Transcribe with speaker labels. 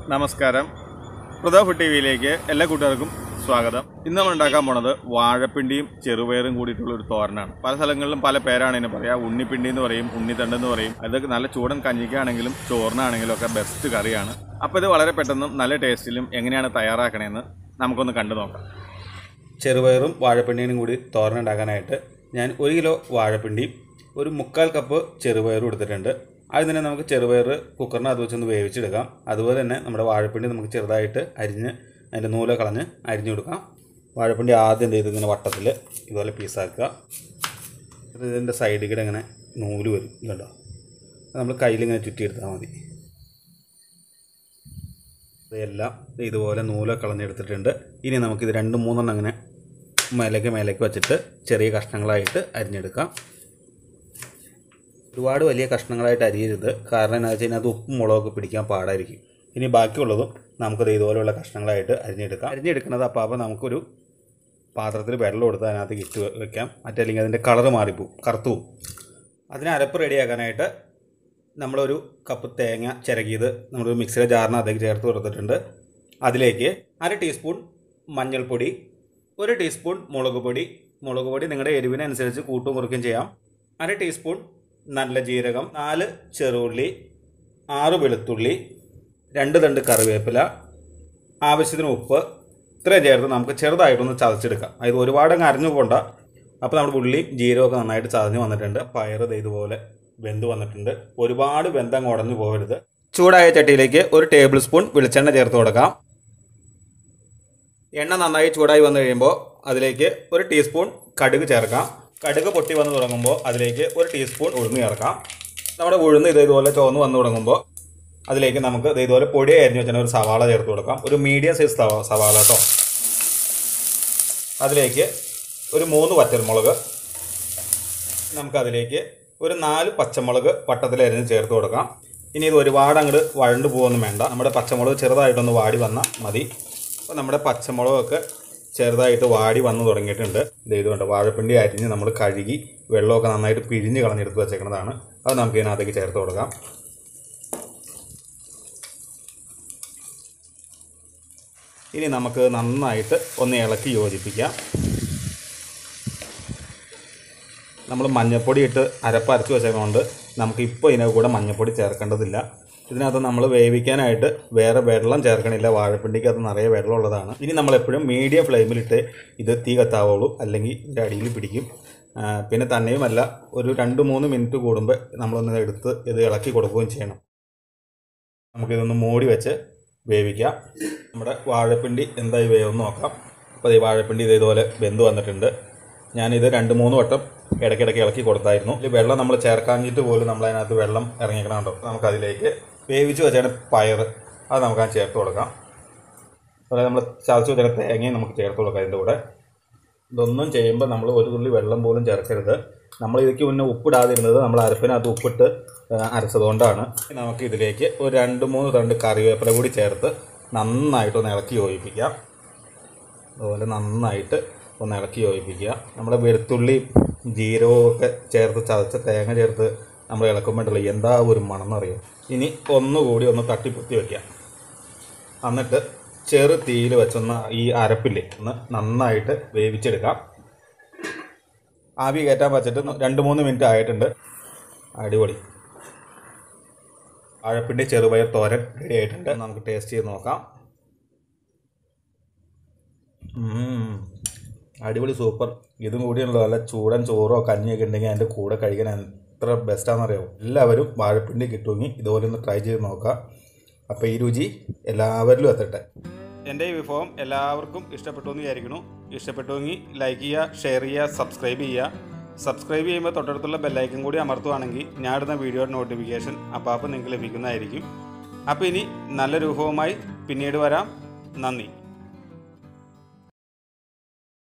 Speaker 1: നമസ്കാരം പ്രതാപ് ടി വിയിലേക്ക് എല്ലാ കൂട്ടുകാർക്കും സ്വാഗതം ഇന്ന് നമ്മൾ ഉണ്ടാക്കാൻ പോണത് വാഴപ്പിണ്ടിയും ചെറുപയറും കൂടിയിട്ടുള്ള ഒരു തോരനാണ് പല സ്ഥലങ്ങളിലും പല പേരാണ് ഇതിന് പറയാ ഉണ്ണിപ്പിണ്ടി എന്ന് പറയും ഉണ്ണിത്തണ്ട് എന്ന് പറയും അതൊക്കെ നല്ല ചൂടൻ കഞ്ഞിക്കാണെങ്കിലും ചോറിനാണെങ്കിലും ഒക്കെ ബെസ്റ്റ് കറിയാണ് അപ്പോൾ ഇത് വളരെ പെട്ടെന്നും നല്ല ടേസ്റ്റിലും എങ്ങനെയാണ് തയ്യാറാക്കണേന്ന് നമുക്കൊന്ന് കണ്ടു നോക്കാം
Speaker 2: ചെറുപയറും വാഴപ്പിണ്ടിയും കൂടി തോരനുണ്ടാക്കാനായിട്ട് ഞാൻ ഒരു കിലോ വാഴപ്പിണ്ടിയും ഒരു മുക്കാൽ കപ്പ് ചെറുപയറും എടുത്തിട്ടുണ്ട് ആദ്യം തന്നെ നമുക്ക് ചെറുപയർ കുക്കറിനകത്ത് വെച്ചൊന്ന് വേവിച്ചെടുക്കാം അതുപോലെ തന്നെ നമ്മുടെ വാഴപ്പിണ്ടി നമുക്ക് ചെറുതായിട്ട് അരിഞ്ഞ് അതിൻ്റെ നൂല കളഞ്ഞ് അരിഞ്ഞു കൊടുക്കാം വാഴപ്പിണ്ടി ആദ്യം എന്ത് ചെയ്ത് ഇങ്ങനെ വട്ടത്തിൽ ഇതുപോലെ പീസാക്കുക എന്നിട്ട് ഇതിൻ്റെ സൈഡിൽ കൂടെ ഇങ്ങനെ നൂല് വരും ഇതുണ്ടോ അത് നമ്മൾ കയ്യിലിങ്ങനെ ചുറ്റിയെടുത്താൽ മതി ഇതെല്ലാം ഇതുപോലെ നൂല കളഞ്ഞെടുത്തിട്ടുണ്ട് ഇനി നമുക്കിത് രണ്ട് മൂന്നെണ്ണം അങ്ങനെ മേലേക്ക് മേലേക്ക് വെച്ചിട്ട് ചെറിയ കഷ്ണങ്ങളായിട്ട് അരിഞ്ഞെടുക്കാം ഒരുപാട് വലിയ കഷ്ണങ്ങളായിട്ട് അരിയരുത് കാരണം എന്താ വെച്ച് കഴിഞ്ഞാൽ അത് ഉപ്പും മുളകൊക്കെ പിടിക്കാൻ പാടായിരിക്കും ഇനി ബാക്കിയുള്ളതും നമുക്കത് ഇതുപോലെയുള്ള കഷ്ണങ്ങളായിട്ട് അരിഞ്ഞെടുക്കാം അരിഞ്ഞെടുക്കുന്നത് അപ്പോൾ അപ്പോൾ നമുക്കൊരു പാത്രത്തിൽ വെള്ളം എടുത്ത് അതിനകത്ത് ഇട്ട് വെക്കാം മറ്റല്ലെങ്കിൽ അതിൻ്റെ കളറ് മാറിപ്പോവും കറുത്തു പോവും അതിന് അരപ്പ് റെഡിയാക്കാനായിട്ട് നമ്മളൊരു കപ്പ് തേങ്ങ ചിരകിയത് നമ്മളൊരു മിക്സിയുടെ ജാറിനകത്തേക്ക് ചേർത്ത് കൊടുത്തിട്ടുണ്ട് അതിലേക്ക് അര ടീസ്പൂൺ മഞ്ഞൾപ്പൊടി ഒരു ടീസ്പൂൺ മുളക് പൊടി മുളക് പൊടി നിങ്ങളുടെ എരിവിനനുസരിച്ച് കൂട്ടും കുറുക്കുകയും ചെയ്യാം അര ടീസ്പൂൺ നല്ല ജീരകം നാല് ചെറുള്ളി ആറ് വെളുത്തുള്ളി രണ്ട് തണ്ട് കറിവേപ്പില ആവശ്യത്തിന് ഉപ്പ് ഇത്രയും ചേർത്ത് നമുക്ക് ചെറുതായിട്ടൊന്ന് ചതച്ചെടുക്കാം അത് ഒരുപാട് അങ്ങ് അരഞ്ഞു പോകണ്ട അപ്പോൾ നമ്മുടെ ഉള്ളിയും ജീരകമൊക്കെ നന്നായിട്ട് ചതഞ്ഞ് വന്നിട്ടുണ്ട് പയറ് ദേ ഇതുപോലെ വെന്ത് വന്നിട്ടുണ്ട് ഒരുപാട് വെന്തങ്ങ് ഉടഞ്ഞു പോകരുത് ചൂടായ ചട്ടിയിലേക്ക് ഒരു ടേബിൾ സ്പൂൺ വെളിച്ചെണ്ണ ചേർത്ത് കൊടുക്കാം എണ്ണ നന്നായി ചൂടായി വന്നു കഴിയുമ്പോൾ അതിലേക്ക് ഒരു ടീസ്പൂൺ കടുക് ചേർക്കാം കടുക് പൊട്ടി വന്ന് തുടങ്ങുമ്പോൾ അതിലേക്ക് ഒരു ടീസ്പൂൺ ഉഴുന്ന് ചേർക്കാം നമ്മുടെ ഉഴുന്ന് ഇത് ഇതുപോലെ ചുവന്ന് വന്ന് തുടങ്ങുമ്പോൾ അതിലേക്ക് നമുക്ക് ഇത് ഇതുപോലെ പൊടി അരിഞ്ഞ് വെച്ചാൽ ഒരു സവാള ചേർത്ത് കൊടുക്കാം ഒരു മീഡിയം സൈസ് സവാ- സവാള കേട്ടോ അതിലേക്ക് ഒരു മൂന്ന് വറ്റൽമുളക് നമുക്കതിലേക്ക് ഒരു നാല് പച്ചമുളക് വട്ടത്തിൽ അരിഞ്ഞ് ചേർത്ത് കൊടുക്കാം ഇനി ഇത് ഒരുപാട് അങ്ങോട്ട് വഴണ്ട് പോകുമൊന്നും വേണ്ട നമ്മുടെ പച്ചമുളക് ചെറുതായിട്ടൊന്ന് വാടി വന്നാൽ മതി അപ്പോൾ നമ്മുടെ പച്ചമുളകൊക്കെ ചെറുതായിട്ട് വാടി വന്ന് തുടങ്ങിയിട്ടുണ്ട് ഇത് ഇതുകൊണ്ട് വാഴപ്പിണ്ടി അരിഞ്ഞ് നമ്മൾ കഴുകി വെള്ളമൊക്കെ നന്നായിട്ട് പിഴിഞ്ഞ് കളഞ്ഞെടുത്ത് വെച്ചേക്കുന്നതാണ് അത് നമുക്ക് ഇതിനകത്തേക്ക് ചേർത്ത് കൊടുക്കാം ഇനി നമുക്ക് നന്നായിട്ട് ഒന്ന് ഇളക്കി യോജിപ്പിക്കാം നമ്മൾ മഞ്ഞപ്പൊടി ഇട്ട് അരപ്പരച്ച് വെച്ചതുകൊണ്ട് നമുക്ക് ഇപ്പോൾ ഇതിനകത്ത് കൂടെ മഞ്ഞപ്പൊടി ചേർക്കേണ്ടതില്ല ഇതിനകത്ത് നമ്മൾ വേവിക്കാനായിട്ട് വേറെ വെള്ളം ചേർക്കണില്ല വാഴപ്പിണ്ടിക്ക് അത് നിറയെ വെള്ളമുള്ളതാണ് ഇനി നമ്മൾ എപ്പോഴും മീഡിയം ഫ്ലെയിമിലിട്ട് ഇത് തീ കത്താവുള്ളൂ അല്ലെങ്കിൽ ഇതിൻ്റെ അടിയിൽ പിടിക്കും ആ, പിന്നെ തന്നെയുമല്ല ഒരു രണ്ട് മൂന്ന് മിനിറ്റ് കൂടുമ്പോൾ നമ്മളൊന്ന് എടുത്ത് ഇത് ഇളക്കി കൊടുക്കുകയും ചെയ്യണം നമുക്കിതൊന്ന് മൂടി വെച്ച് വേവിക്കാം നമ്മുടെ വാഴപ്പിണ്ടി എന്തായി വേവെന്ന് നോക്കാം അപ്പോൾ ഈ വാഴപ്പിണ്ടി ഇത് ഇതുപോലെ വെന്ത് വന്നിട്ടുണ്ട് ഞാനിത് രണ്ട് മൂന്ന് വട്ടം ഇടയ്ക്കിടയ്ക്ക് ഇളക്കി കൊടുത്തായിരുന്നു ഇതിൽ വെള്ളം നമ്മൾ ചേർക്കാഞ്ഞിട്ട് പോലും നമ്മൾ അതിനകത്ത് വെള്ളം ഇറങ്ങിക്കണം കേട്ടോ നമുക്കതിലേക്ക് വേവിച്ച് വെച്ചാണ് പയർ അത് നമുക്ക് ആ ചേർത്ത് കൊടുക്കാം അതുപോലെ നമ്മൾ ചതച്ച് വെച്ചാൽ തേങ്ങയും നമുക്ക് ചേർത്ത് കൊടുക്കാം ഇതിൻ്റെ കൂടെ ഇതൊന്നും ചെയ്യുമ്പോൾ നമ്മൾ ഒരു തുള്ളി വെള്ളം പോലും ചേർക്കരുത് നമ്മൾ ഇതിലേക്ക് മുന്നേ ഉപ്പിടാതിരുന്നത് നമ്മൾ അരപ്പിനകത്ത് ഉപ്പിട്ട് ആ, അരച്ചതുകൊണ്ടാണ് നമുക്ക് ഇതിലേക്ക് ഒരു രണ്ട് മൂന്ന് തണ്ട് കറിവേപ്പില കൂടി ചേർത്ത് നന്നായിട്ടൊന്ന് ഇളക്കി യോജിപ്പിക്കാം അതുപോലെ നന്നായിട്ട് ഒന്ന് ഇളക്കി യോജിപ്പിക്കുക നമ്മുടെ വെളുത്തുള്ളി ജീരകവും ഒക്കെ ചേർത്ത് ചതച്ച തേങ്ങ ചേർത്ത് നമ്മൾ ഇളക്കുമ്പോഴല്ലോ എന്താ ഒരു മണം എന്നറിയോ ഇനി ഒന്നുകൂടി ഒന്ന് തട്ടിപ്പൊത്തി വെക്കാം എന്നിട്ട് ചെറു തീയിൽ വെച്ചൊന്ന് ഈ അരപ്പില്ലേ ഒന്ന് നന്നായിട്ട് വേവിച്ചെടുക്കാം ആവി കയറ്റാൻ വെച്ചിട്ട് ഒന്ന് രണ്ട് മൂന്ന് മിനിറ്റ് ആയിട്ടുണ്ട് അടിപൊളി വാഴപ്പിണ്ടി ചെറുപയർ തോരൻ റെഡി ആയിട്ടുണ്ട് നമുക്ക് ടേസ്റ്റ് ചെയ്ത് നോക്കാം ഉം. അടിപൊളി സൂപ്പർ ഇതും കൂടിയുള്ള നല്ല ചൂടൻ ചോറോ കഞ്ഞിയൊക്കെ ഉണ്ടെങ്കിൽ അതിൻ്റെ കൂടെ കഴിക്കാൻ എത്ര ബെസ്റ്റാണെന്നറിയാമോ എല്ലാവരും വാഴപ്പിണ്ടി കിട്ടുമെങ്കിൽ ഇതുപോലെ ഒന്ന് ട്രൈ ചെയ്ത് നോക്കാം അപ്പോൾ ഈ രുചി എല്ലാവരിലും എത്തട്ടെ എൻ്റെ ഈ വിഭവം എല്ലാവർക്കും ഇഷ്ടപ്പെട്ടു എന്ന് വിചാരിക്കുന്നു ഇഷ്ടപ്പെട്ടുവെങ്കിൽ ലൈക്ക് ചെയ്യുക ഷെയർ ചെയ്യുക സബ്സ്ക്രൈബ് ചെയ്യുക സബ്സ്ക്രൈബ് ചെയ്യുമ്പോൾ തൊട്ടടുത്തുള്ള ബെല്ലൈക്കൻ കൂടി അമർത്തുവാണെങ്കിൽ ഞാൻ ഇടുന്ന വീഡിയോയുടെ നോട്ടിഫിക്കേഷൻ അപ്പോൾ അപ്പോൾ നിങ്ങൾക്ക് ലഭിക്കുന്നതായിരിക്കും അപ്പോൾ ഇനി നല്ലൊരു വിഭവമായി പിന്നീട് വരാം നന്ദി